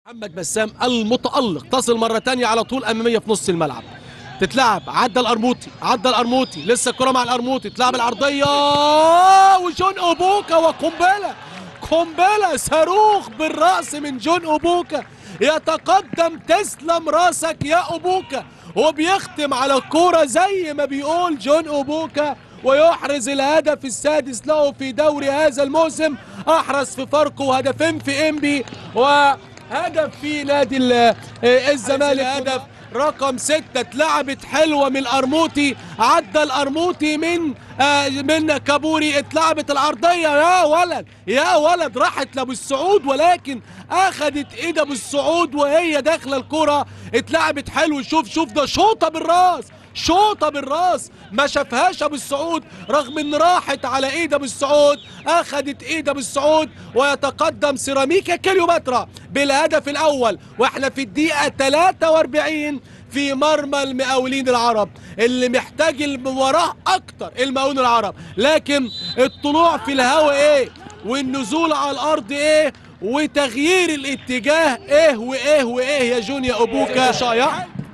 محمد بسام المتألق تصل مرة تانية على طول أمامية في نص الملعب تتلعب عدى القرموطي عدى القرموطي لسه الكرة مع القرموطي تلعب العرضية وجون أوبوكا وقنبلة قنبلة صاروخ بالرأس من جون أوبوكا يتقدم تسلم راسك يا أوبوكا وبيختم على الكورة زي ما بيقول جون أوبوكا ويحرز الهدف السادس له في دوري هذا الموسم أحرز في فاركو هدفين في إنبي وهدف في نادي ال- الزمالك هدف رقم ستة اتلعبت حلوة من القرموطي عدى القرموطي من آه من كابوري اتلعبت العرضية يا ولد يا ولد راحت لابو السعود ولكن اخدت ايد ابو السعود وهي داخلة الكرة اتلعبت حلو شوف شوف ده شوطة بالراس شوطة بالراس ما شافهاش ابو السعود رغم ان راحت على ايد ابو السعود اخدت ايد ابو السعود ويتقدم سيراميكا كليوباترا بالهدف الاول واحنا في الدقيقة 43 في مرمى المقاولين العرب اللي محتاج المباراة اكتر المقاولين العرب لكن الطلوع في الهواء ايه والنزول على الارض ايه وتغيير الاتجاه ايه وايه وايه يا جونيا ابوكا شايع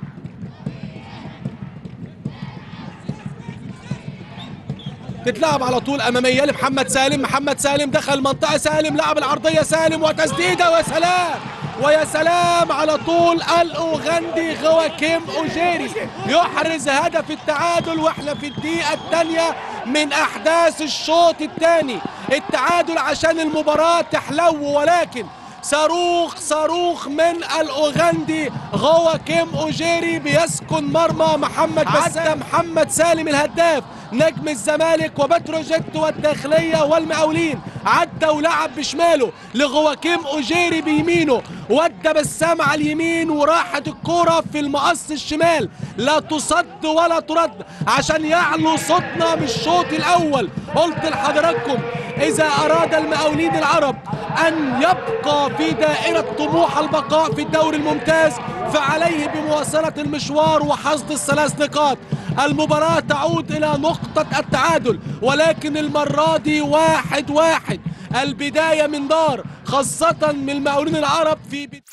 تتلعب على طول اماميه لمحمد سالم محمد سالم دخل منطقه سالم لعب العرضيه سالم وتسديده وسلام ويا سلام على طول الاوغندي غواكيم اوجيري يحرز هدف التعادل واحنا في الدقيقه الثانيه من احداث الشوط الثاني التعادل عشان المباراه تحلو ولكن صاروخ صاروخ من الاوغندي غواكيم اوجيري بيسكن مرمى محمد بسام محمد سالم الهداف نجم الزمالك وبتروجيت والداخليه والمقاولين عدى ولعب بشماله لغواكيم اوجيري بيمينه ودى بسام على اليمين وراحت الكرة في المقص الشمال لا تصد ولا ترد عشان يعلو صوتنا من الشوط الاول قلت لحضراتكم اذا اراد المقاولين العرب ان يبقى في دائرة طموح البقاء في الدوري الممتاز فعليه بمواصلة المشوار وحصد الثلاث نقاط المباراة تعود إلى نقطة التعادل ولكن المرة دي واحد واحد البداية من دار خاصة من المقاولين العرب في